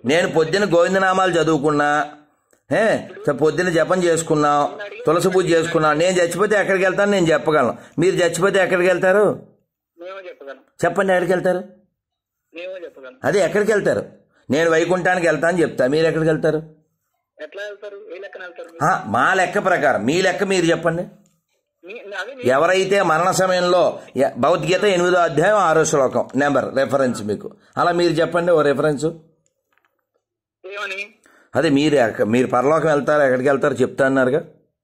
నేను పొద్దున గోవిందనామాలు చదువుకున్నా ఏ చ- పొద్దున జపం చేసుకున్నాం తులసి పూజ చేసుకున్నాం నేను చచ్చిపోతే ఎక్కడికి వెళ్తాను నేను చెప్పగలను మీరు చచ్చిపోతే ఎక్కడికి వెళ్తారు మేమే చెప్పగలం చెప్పండి ఎక్కడికి వెళ్తారు మేమే చెప్పగలం అదే ఎక్కడికి వెళ్తారు నేను వైకుంఠానికి వెళ్తాను చెప్తా మీరు ఎక్కడికి వెళ్తారు ఎట్లా వెళ్తారు ఏ లెక్కన వెళ్తారు మీరు? ఆ, మా లెక్క ప్రకారం మీ లెక్క మీరు చెప్పండి మీ- అదే మీ- ఎవరైతే మరణ సమయంలో ఎ- భగవద్గీత ఎనిమిదో అధ్యాయం ఆరో శ్లోకం నెంబర్ రెఫరెన్స్ మీకు అలా మీరు చెప్పండి ఓ రెఫరెన్స్ ఏమని అదే మీరు ఎక్క- మీరు పరలోకం వెళ్తారు ఎక్కడికి వెళ్తారు చెప్తా అన్నారుగా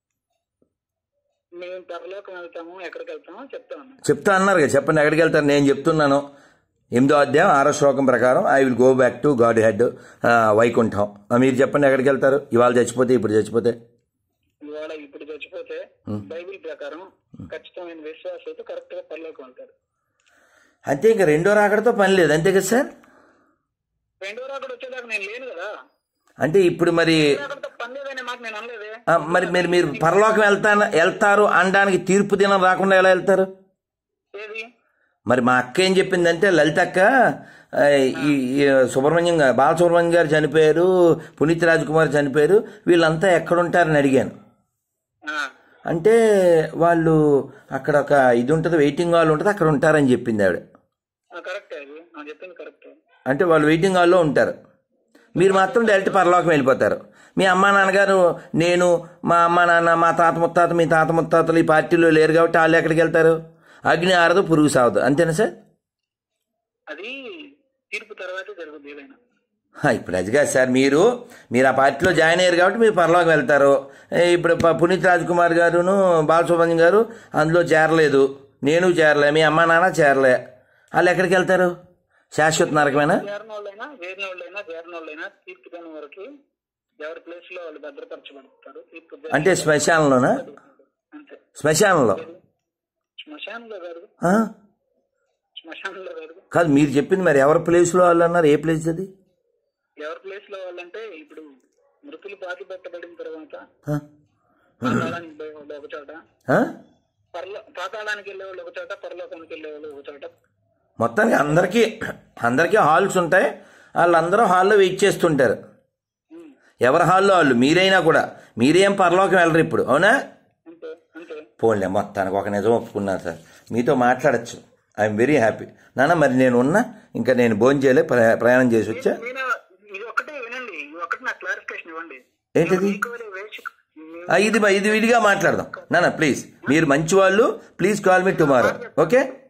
మేము పరలోకం వెళ్తాము ఎక్కడికి వెళ్తామో చెప్తాము చెప్తా అన్నారుగా చెప్పండి ఎక్కడికి వెళ్తారు నేను చెప్తున్నాను ఎనిమిదో అధ్యాయం ఆరో శ్లోకం ప్రకారం I will go back to godhead Vaikuntham ఆ, మీరు చెప్పండి ఎక్కడికి వెళ్తారు ఇవాళ చచ్చిపోతే ఇప్పుడు చచ్చిపోతే ఇవాళ ఇప్పుడు చచ్చిపోతే బైబిల్ ప్రకారం ఖచ్చితమైన విశ్వాసంతో కరెక్ట్ గా పరలోకం వెళ్తారు అంతే ఇంకా రెండో రాకడతో పని లేదు అంతే కదా సార్ రెండో రాకడ వచ్చేదాకా నేను లేను కదా అంటే ఇప్పుడు మరి రాకడతో పని లేదనే మాట నేను అనలేదే ఆ, మరి మీరు మీరు పరలోకం వెళ్తాను వెళ్తారు అనడానికి తీర్పు దినం రాకుండా ఎలా వెళ్తారు ఏది మరి మా అక్క ఏం చెప్పిందంటే లలిత అక్క ఆ, ఈ ఈ సుబ్రహ్మణ్యం గారు బాలసుబ్రహ్మణ్యం గారు చనిపోయారు పునీత్ రాజ్ కుమార్ చనిపోయారు వీళ్ళంతా ఎక్కడుంటారని అడిగాను ఆ, అంటే వాళ్ళు అక్కడ ఒక ఇది ఉంటుంది వెయిటింగ్ హాల్ ఉంటుంది అక్కడ ఉంటారని చెప్పింది ఆవిడ ఆ, కరెక్టే అది నేను చెప్పింది కరెక్టే అంటే వాళ్ళు వెయిటింగ్ హాల్లో ఉంటారు మీరు మాత్రం డైరెక్ట్ పరలోకం వెళ్ళిపోతారు మీ అమ్మా నాన్నగారు నేను మా అమ్మ నాన్న మా తాత ముత్తాత మీ తాత ముత్తాతలు ఈ పార్టీలో లేరు కాబట్టి వాళ్ళు ఎక్కడికి వెళ్తారు అగ్ని ఆరదు పురుగు సావదు అంతేనా సార్ అది తీర్పు తర్వాతే జరుగుతుంది ఏదైనా హా, ఇప్పుడు అది కాదు సార్ మీరు మీరు ఆ పార్టీలో జాయిన్ అయ్యారు కాబట్టి మీరు పరలోకి వెళ్తారు ఏ, ఇప్పుడు ప- పునీత్ రాజ్ కుమార్ గారును బాలసుబ్రహ్మణ్యం గారు అందులో చేరలేదు నేను చేరలే మీ అమ్మా నాన్న చేరలే వాళ్ళు ఎక్కడికి వెళ్తారు శాశ్వత నరకమేనా చేరిన వాళ్ళైనా వేరిన వాళ్ళైనా చేరిన వాళ్ళైనా తీర్పు దినం వరకు ఎవరి ప్లేస్ లో వాళ్ళు భద్రపరచబడతారు తీర్పు దినం అంటే శ్మశానంలోనా అంతే శ్మశానంలో శ్మశానంలో కాదు ఆ? శ్మశానంలో కాదు కాదు మీరు చెప్పింది మరి ఎవరి ప్లేస్లో వాళ్ళు అన్నారు ఏ ప్లేస్ అది ఎవరి ప్లేస్ లో వాళ్ళంటే ఇప్పుడు మృతులు పాతి పెట్టబడిన తర్వాత ఆ? పాతాళానికి పోయే వాళ్ళు ఒక చోట ఆ? పరలో పాతాళానికి వెళ్ళే వాళ్ళు ఒక చోట పరలోకానికి వెళ్ళే వాళ్ళు ఒక చోట మొత్తానికి అందరికీ అందరికీ హాల్స్ ఉంటాయి వాళ్ళందరూ హాల్లో వెయిట్ చేస్తుంటారు ఉమ్, ఎవరి హాల్లో వాళ్ళు మీరైనా కూడా మీరేం పరలోకం వెళ్ళరు ఇప్పుడు అవునా అంతే అంతే పోన్లే మొత్తానికి ఒక నిజం ఒప్పుకున్నాను సార్ మీతో మాట్లాడచ్చు ఐఎమ్ వెరీ హ్యాపీ నాన్న మరి నేను ఉన్నా ఇంకా నేను భోజనం చేయలే ప్రయా- ప్రయాణం చేసి వచ్చా నేను ఇది ఒక్కటే వినండి ఇది ఒక్కటి నాకు క్లారిఫికేషన్ ఇవ్వండి ఏంటిది? ఈక్వల్ వేస్ట్ ఆ, ఇది ఇది విడిగా మాట్లాడదాం నాన్న ప్లీజ్ మీరు మంచి వాళ్ళు please call me tomorrow okay